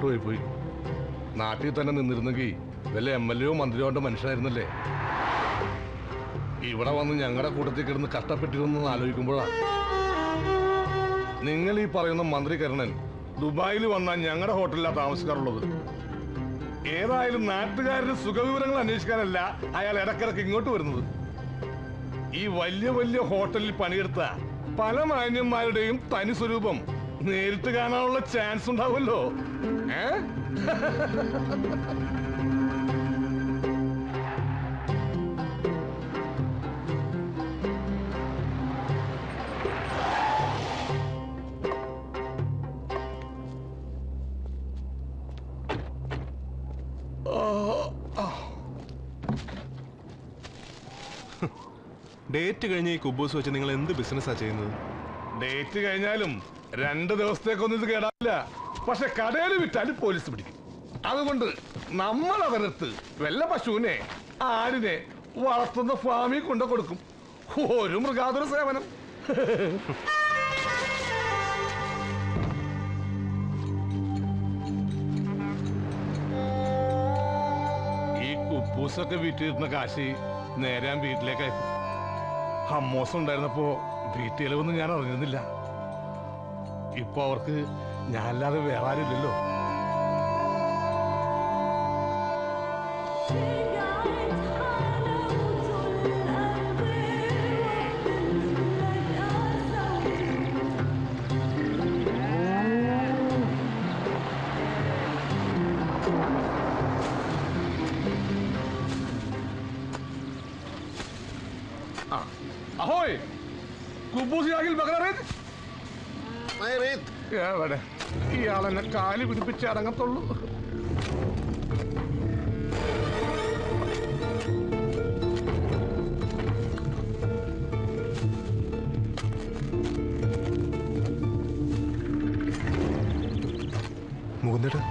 പെട്ടുപോയി പോയി നാട്ടിൽ തന്നെ നിന്നിരുന്നെങ്കിൽ വല്ല എം എൽ എയോ മന്ത്രിയോ കൊണ്ട് മനുഷ്യനായിരുന്നല്ലേ ഇവിടെ വന്ന് ഞങ്ങളുടെ കൂട്ടത്തിൽ കിടന്ന് കഷ്ടപ്പെട്ടിരുന്നെന്ന് ആലോചിക്കുമ്പോഴാണ് നിങ്ങൾ ഈ പറയുന്ന മന്ത്രി കരുണൻ ദുബായിൽ വന്നാൽ ഞങ്ങളുടെ ഹോട്ടലിലാണ് താമസിക്കാറുള്ളത് ഏതായാലും നാട്ടുകാരുടെ സുഖവിവരങ്ങൾ അന്വേഷിക്കാനല്ല അയാൾ ഇടക്കിടക്ക് ഇങ്ങോട്ട് വരുന്നത് ഈ വലിയ വലിയ ഹോട്ടലിൽ പണിയെടുത്ത പല മാന്യന്മാരുടെയും തനി സ്വരൂപം നേരിട്ട് കാണാനുള്ള ചാൻസ് ഉണ്ടാവുമല്ലോ ഏ ഡേറ്റ് കഴിഞ്ഞ് ഈ കുബൂസ് വെച്ച് നിങ്ങൾ എന്ത് ബിസിനസ്സാ ചെയ്യുന്നത് ഡേറ്റ് കഴിഞ്ഞാലും രണ്ട് ദിവസത്തേക്കൊന്നും ഇത് കേടാവില്ല പക്ഷെ കടയിൽ വിറ്റാലും പോലീസ് പിടിക്കും അതുകൊണ്ട് നമ്മൾ അവരടുത്ത് വല്ല പശുവിനെ ആടിനെ വളർത്തുന്ന ഫാമിൽ കൊണ്ടു കൊടുക്കും ഒരു മൃഗാതുര സേവനം ഈ കുപ്പൂസൊക്കെ വീട്ടിലിരുന്ന കാശി നേരെ ഞാൻ വീട്ടിലേക്ക് അയക്കും ഹമ്മോസം ഉണ്ടായിരുന്നപ്പോ വീട്ടിൽ ചെലവൊന്നും ഞാൻ അറിഞ്ഞിരുന്നില്ല ഇപ്പൊ അവർക്ക് ഞാനല്ലാതെ വേറെ ആരുമില്ലല്ലോ അഹോയ് കുബൂസ് യാഗിൽ ബഹ്റൈൻ എവിടെ ഇയാളെന്നെ കാല് പിടിപ്പിച്ച് അടങ്ങത്തുള്ളൂ മുകുന്ദേട്ടാ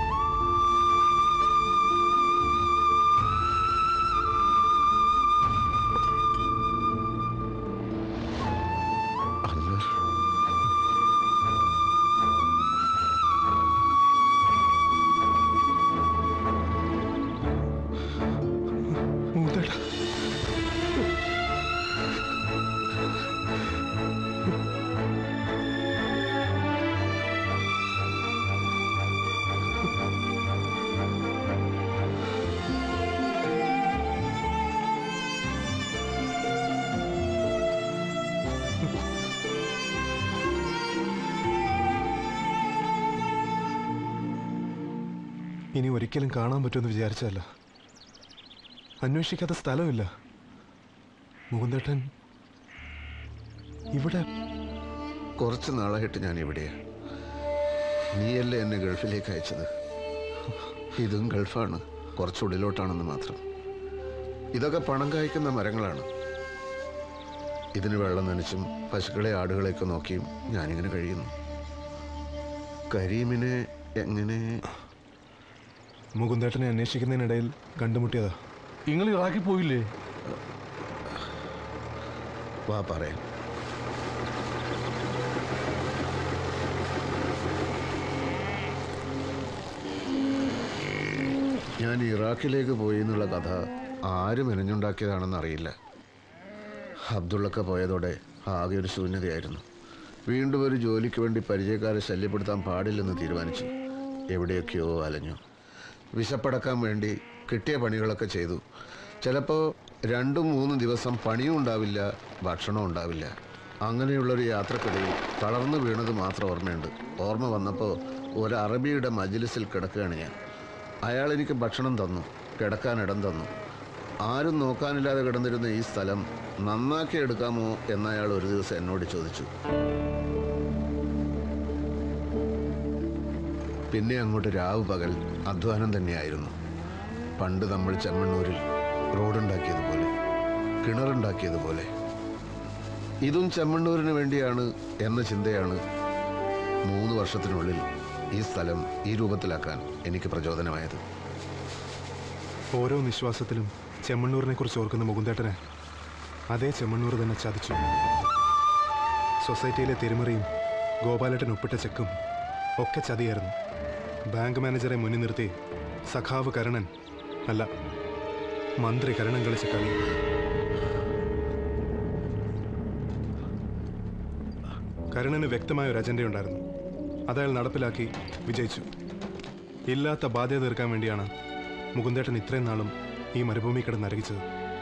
അൻവർ മുകുന്ദേട്ടാ ഇനി ഒരിക്കലും കാണാൻ പറ്റുമെന്ന് വിചാരിച്ചല്ല അന്വേഷിക്കാത്ത സ്ഥലമില്ല മുകുന്ദേട്ടൻ ഇവിടെ കുറച്ച് നാളായിട്ട് ഞാൻ ഇവിടെയാ നീയല്ലേ എന്നെ ഗൾഫിലേക്ക് അയച്ചത് ഇതും ഗൾഫാണ് കുറച്ചുള്ളിലോട്ടാണെന്ന് മാത്രം ഇതൊക്കെ പണം കായ്ക്കുന്ന മരങ്ങളാണ് ഇതിന് വെള്ളം നനച്ചും പശുക്കളെ ആടുകളെയൊക്കെ നോക്കിയും ഞാനിങ്ങനെ കഴിയുന്നു കരീമിനെ എങ്ങനെ മുകുന്ദേട്ടനെ അന്വേഷിക്കുന്നതിനിടയിൽ കണ്ടുമുട്ടിയതാ നിങ്ങൾ ഇറാഖിൽ പോയില്ലേ വാ പറയാം ഞാൻ ഇറാഖിലേക്ക് പോയി എന്നുള്ള കഥ ആര് മെനഞ്ഞുണ്ടാക്കിയതാണെന്ന് അറിയില്ല അബ്ദുള്ളക്ക പോയതോടെ ആകെ ഒരു ശൂന്യതയായിരുന്നു വീണ്ടും ഒരു ജോലിക്ക് വേണ്ടി പരിചയക്കാരെ ശല്യപ്പെടുത്താൻ പാടില്ലെന്ന് തീരുമാനിച്ചു എവിടെയൊക്കെയോ അലഞ്ഞു വിശപ്പടക്കാൻ വേണ്ടി കിട്ടിയ പണികളൊക്കെ ചെയ്തു ചിലപ്പോൾ രണ്ടും മൂന്നും ദിവസം പണിയും ഉണ്ടാവില്ല ഭക്ഷണവും ഉണ്ടാവില്ല അങ്ങനെയുള്ളൊരു യാത്രക്കിടയിൽ തളർന്നു വീണത് മാത്രം ഓർമ്മയുണ്ട് ഓർമ്മ വന്നപ്പോൾ ഒരു അറബിയുടെ മജ്ലിസിൽ കിടക്കുകയാണ് ഞാൻ അയാൾ എനിക്ക് ഭക്ഷണം തന്നു കിടക്കാൻ ഇടം തന്നു ആരും നോക്കാനില്ലാതെ കിടന്നിരുന്ന ഈ സ്ഥലം നന്നാക്കി എടുക്കാമോ എന്ന് അയാൾ ഒരു ദിവസം എന്നോട് ചോദിച്ചു പിന്നെ അങ്ങോട്ട് രാവ് പകൽ അധ്വാനം തന്നെയായിരുന്നു പണ്ട് നമ്മൾ ചെമ്മണ്ണൂരിൽ റോഡുണ്ടാക്കിയതുപോലെ കിണറുണ്ടാക്കിയതുപോലെ ഇതും ചെമ്മണ്ണൂരിന് വേണ്ടിയാണ് എന്ന ചിന്തയാണ് മൂന്ന് വർഷത്തിനുള്ളിൽ ഈ സ്ഥലം ഈ രൂപത്തിലാക്കാൻ എനിക്ക് പ്രചോദനമായത് ഓരോ നിശ്വാസത്തിലും ചെമ്മണ്ണൂരിനെ കുറിച്ച് ഓർക്കുന്ന മുകുന്ദേട്ടനെ അതേ ചെമ്മണ്ണൂർ തന്നെ ചതിച്ചു സൊസൈറ്റിയിലെ തിരുമറിയും ഗോപാലേട്ടൻ ഒപ്പിട്ട ചെക്കും ഒക്കെ ചതിയായിരുന്നു ബാങ്ക് മാനേജറെ മുന്നിൽ നിർത്തി സഖാവ് കരുണൻ അല്ല മന്ത്രി കരുണൻ കളിച്ച കളി കരുണന് വ്യക്തമായ ഒരു അജണ്ടയുണ്ടായിരുന്നു അതയാൾ നടപ്പിലാക്കി വിജയിച്ചു ഇല്ലാത്ത ബാധ്യത തീർക്കാൻ വേണ്ടിയാണ് മുകുന്ദേട്ടൻ ഇത്രയും നാളും ഈ മരുഭൂമി കിടന്ന് നരകിച്ചത്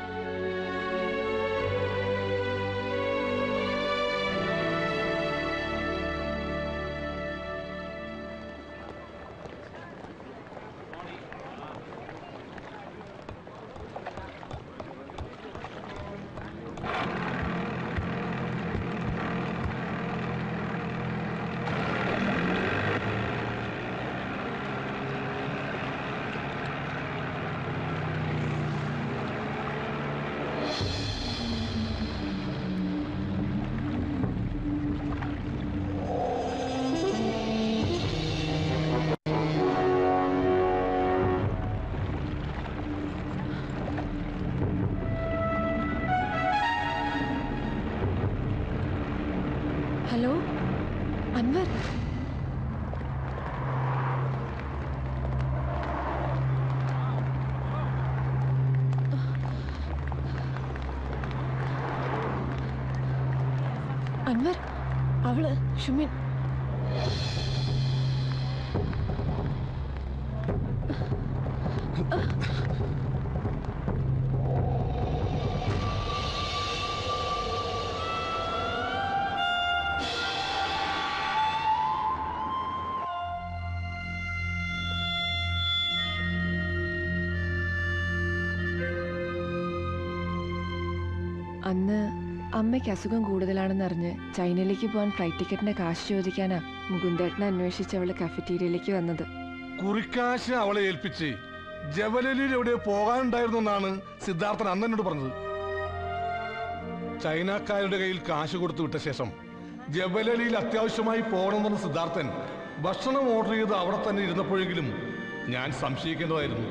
ഹലോ അൻവർ അൻവർ അവള് ഷുമിൻ അന്ന് അമ്മയ്ക്ക് അസുഖം കൂടുതലാണെന്നറിഞ്ഞ് ചൈനയിലേക്ക് പോകാൻ ഫ്ലൈറ്റ് ടിക്കറ്റിന്റെ കാശ് ചോദിക്കാനാ മുകുന്ദേട്ടനെ അന്വേഷിച്ച് അവള് കഫറ്റീരിയയിലേക്ക് വന്നത് കുറിക്കാശ് അവളെ ഏൽപ്പിച്ച് ജബലലിയിൽ എവിടെ പോകാനുണ്ടായിരുന്നു എന്നാണ് സിദ്ധാർത്ഥൻ അന്ന് എന്നോട് പറഞ്ഞത് ചൈനക്കാരുടെ കയ്യിൽ കാശ് കൊടുത്തു വിട്ട ശേഷം ജബലലിയിൽ അത്യാവശ്യമായി പോകണമെന്ന് സിദ്ധാർത്ഥൻ ഭക്ഷണം ഓർഡർ ചെയ്ത് അവിടെ തന്നെ ഇരുന്നപ്പോഴെങ്കിലും ഞാൻ സംശയിക്കേണ്ടതായിരുന്നു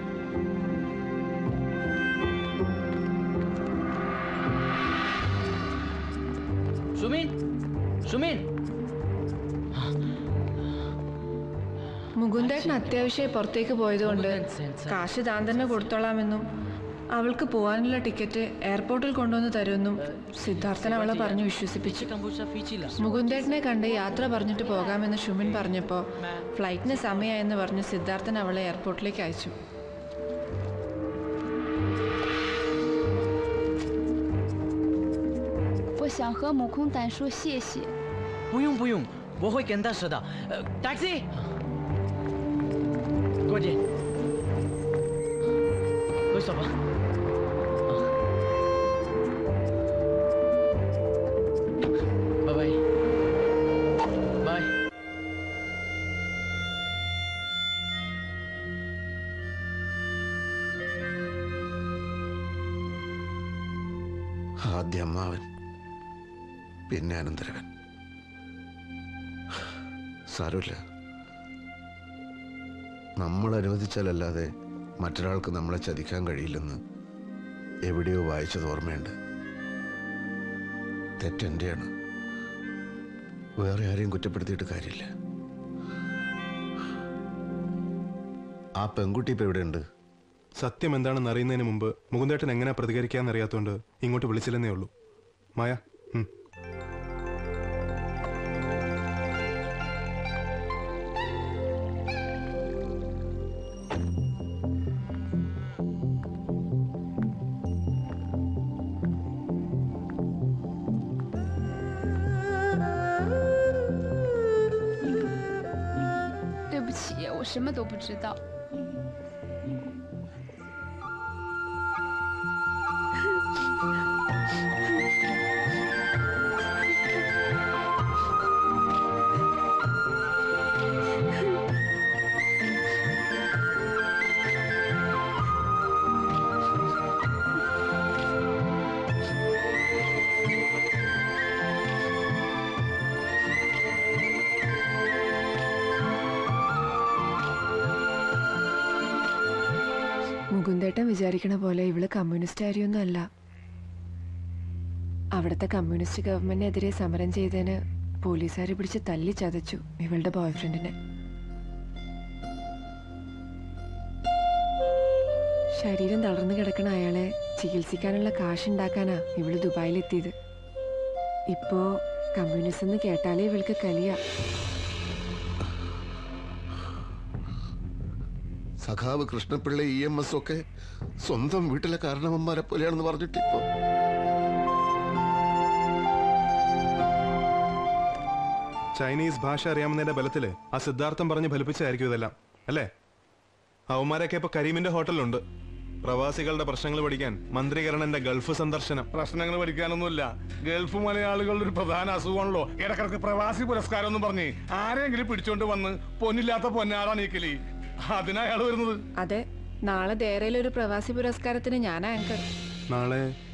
സുമീൻ സുമീൻ മുകുന്ദേട്ടൻ അത്യാവശ്യമായി പുറത്തേക്ക് പോയതുകൊണ്ട് കാശ് താൻ തന്നെ കൊടുത്തോളാമെന്നും അവൾക്ക് പോകാനുള്ള ടിക്കറ്റ് എയർപോർട്ടിൽ കൊണ്ടുവന്ന് തരുമെന്നും സിദ്ധാർത്ഥൻ അവളെ പറഞ്ഞു വിശ്വസിപ്പിച്ചു മുകുന്ദേട്ടനെ കണ്ട് യാത്ര പറഞ്ഞിട്ട് പോകാമെന്ന് ഷുമിൻ പറഞ്ഞപ്പോൾ ഫ്ലൈറ്റിന് സമയമായെന്ന് പറഞ്ഞ് സിദ്ധാർത്ഥൻ അവളെ എയർപോർട്ടിലേക്ക് അയച്ചു 我想和母空胆说谢谢。 不用不用，我会跟他说的。呃，taxi，过去，快走吧。拜拜，拜。 ആദ്യ അമ്മാവൻ പിന്നെ അനന്തരവൻ സാരമില്ല നമ്മൾ അനുവദിച്ചാലല്ലാതെ മറ്റൊരാൾക്ക് നമ്മളെ ചതിക്കാൻ കഴിയില്ലെന്ന് എവിടെയോ വായിച്ചത് ഓർമ്മയുണ്ട് തെറ്റെൻ്റെയാണ് വേറെ ആരെയും കുറ്റപ്പെടുത്തിയിട്ട് കാര്യമില്ല ആ പെൺകുട്ടി ഇപ്പം എവിടെയുണ്ട് സത്യം എന്താണെന്ന് അറിയുന്നതിന് മുമ്പ് മുകുന്ദേട്ടൻ എങ്ങനെ പ്രതികരിക്കാന്നറിയാത്തതുകൊണ്ട് ഇങ്ങോട്ട് വിളിച്ചില്ലെന്നേ ഉള്ളൂ മായ ഉം. “对不起，我什么都不知道。” മുകുന്ദേട്ടൻ വിചാരിക്കണ പോലെ ഇവള് കമ്മ്യൂണിസ്റ്റ് ആര്യൊന്നും അല്ല അവിടുത്തെ കമ്മ്യൂണിസ്റ്റ് ഗവൺമെന്റിനെതിരെ സമരം ചെയ്തതിന് പോലീസുകാരെ പിടിച്ച് തല്ലി ചതച്ചു ഇവളുടെ ബോയ്ഫ്രണ്ടിനെ ശരീരം തളർന്നു കിടക്കണ അയാളെ ചികിത്സിക്കാനുള്ള കാശുണ്ടാക്കാനാ ഇവള് ദുബായിലെത്തിയത് ഇപ്പോ കമ്മ്യൂണിസം എന്ന് കേട്ടാലേ ഇവൾക്ക് കലിയ സഖാവ് കൃഷ്ണപിള്ള ഇ എം എസ് ഒക്കെ സ്വന്തം വീട്ടിലെ കാരണവന്മാരെ പോലെയാണെന്ന് പറഞ്ഞിട്ട് ഇപ്പൊ ചൈനീസ് ഭാഷ അറിയാവുന്നതിന്റെ ബലത്തില് ആ സിദ്ധാർത്ഥം പറഞ്ഞ് ഫലിപ്പിച്ചായിരിക്കും ഇതെല്ലാം അല്ലേ അവന്മാരൊക്കെ ഇപ്പൊ കരീമിന്റെ ഹോട്ടലുണ്ട് പ്രവാസികളുടെ പ്രശ്നങ്ങൾ പഠിക്കാൻ മന്ത്രികരണന്റെ ഗൾഫ് സന്ദർശനം പ്രശ്നങ്ങൾ പഠിക്കാനൊന്നുമില്ല ഗൾഫ് മലയാളികളുടെ ഒരു പ്രധാന അസുഖമാണല്ലോ ഇടക്കിടക്ക് പ്രവാസി പുരസ്കാരം എന്ന് പറഞ്ഞ് ആരെങ്കിലും പിടിച്ചോണ്ട് വന്ന് പൊന്നില്ലാത്ത പൊന്നാടാ നീക്കലി അതിനാ അയാൾ വരുന്നത് അതെ നാളെ ദേരയിലൊരു പ്രവാസി പുരസ്കാരത്തിന് ഞാൻ ആങ്കർ നാളെ